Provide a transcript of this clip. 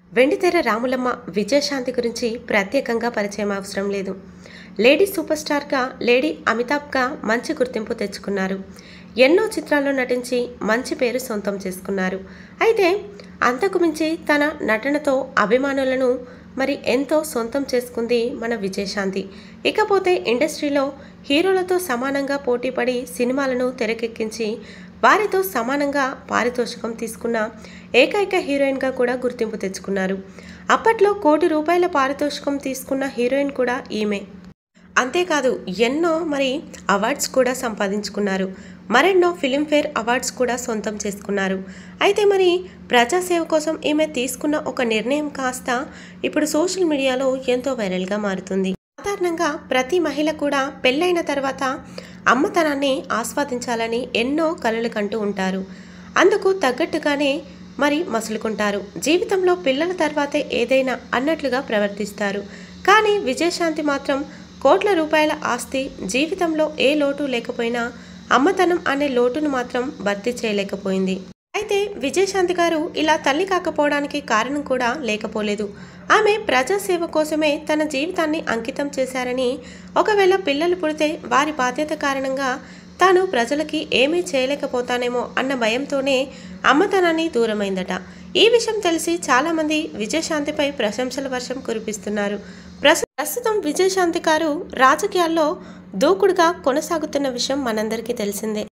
వెండితెర రాములమ్మ విజయశాంతి గురించి ప్రత్యేకంగా పరిచయం అవసరం లేదు లేడీ సూపర్ స్టార్గా లేడీ అమితాబ్గా మంచి గుర్తింపు తెచ్చుకున్నారు ఎన్నో చిత్రాల్లో నటించి మంచి పేరు సొంతం చేసుకున్నారు అయితే అంతకు మించి తన నటనతో అభిమానులను మరి ఎంతో సొంతం చేసుకుంది మన విజయశాంతి ఇకపోతే ఇండస్ట్రీలో హీరోలతో సమానంగా పోటీపడి సినిమాలను తెరకెక్కించి వారితో సమానంగా పారితోషికం తీసుకున్న ఏకైక హీరోయిన్గా కూడా గుర్తింపు తెచ్చుకున్నారు అప్పట్లో కోటి రూపాయల పారితోషికం తీసుకున్న హీరోయిన్ కూడా ఈమె అంతేకాదు ఎన్నో మరి అవార్డ్స్ కూడా సంపాదించుకున్నారు మరెన్నో ఫిలింఫేర్ అవార్డ్స్ కూడా సొంతం చేసుకున్నారు అయితే మరి ప్రజాసేవ కోసం ఈమె తీసుకున్న ఒక నిర్ణయం కాస్త ఇప్పుడు సోషల్ మీడియాలో ఎంతో వైరల్గా మారుతుంది సాధారణంగా ప్రతి మహిళ కూడా పెళ్ళైన తర్వాత అమ్మతనాన్ని ఆస్వాదించాలని ఎన్నో కలలు కంటూ ఉంటారు అందుకు తగ్గట్టుగానే మరి మసులుకుంటారు జీవితంలో పిల్లల తర్వాతే ఏదైనా అన్నట్లుగా ప్రవర్తిస్తారు కానీ విజయశాంతి మాత్రం కోట్ల రూపాయల ఆస్తి జీవితంలో ఏ లోటు లేకపోయినా అమ్మతనం అనే లోటును మాత్రం భర్తీ చేయలేకపోయింది అయితే విజయశాంతి గారు ఇలా తల్లి కాకపోవడానికి కారణం కూడా లేకపోలేదు ఆమె ప్రజాసేవ కోసమే తన జీవితాన్ని అంకితం చేశారని ఒకవేళ పిల్లలు పుడితే వారి బాధ్యత కారణంగా తాను ప్రజలకి ఏమీ చేయలేకపోతానేమో అన్న భయంతోనే అమ్మతనాన్ని దూరమైందట ఈ విషయం తెలిసి చాలామంది విజయశాంతిపై ప్రశంసల వర్షం కురిపిస్తున్నారు ప్రస్తు- ప్రస్తుతం విజయశాంతి గారు రాజకీయాల్లో దూకుడుగా కొనసాగుతున్న విషయం మనందరికీ తెలిసిందే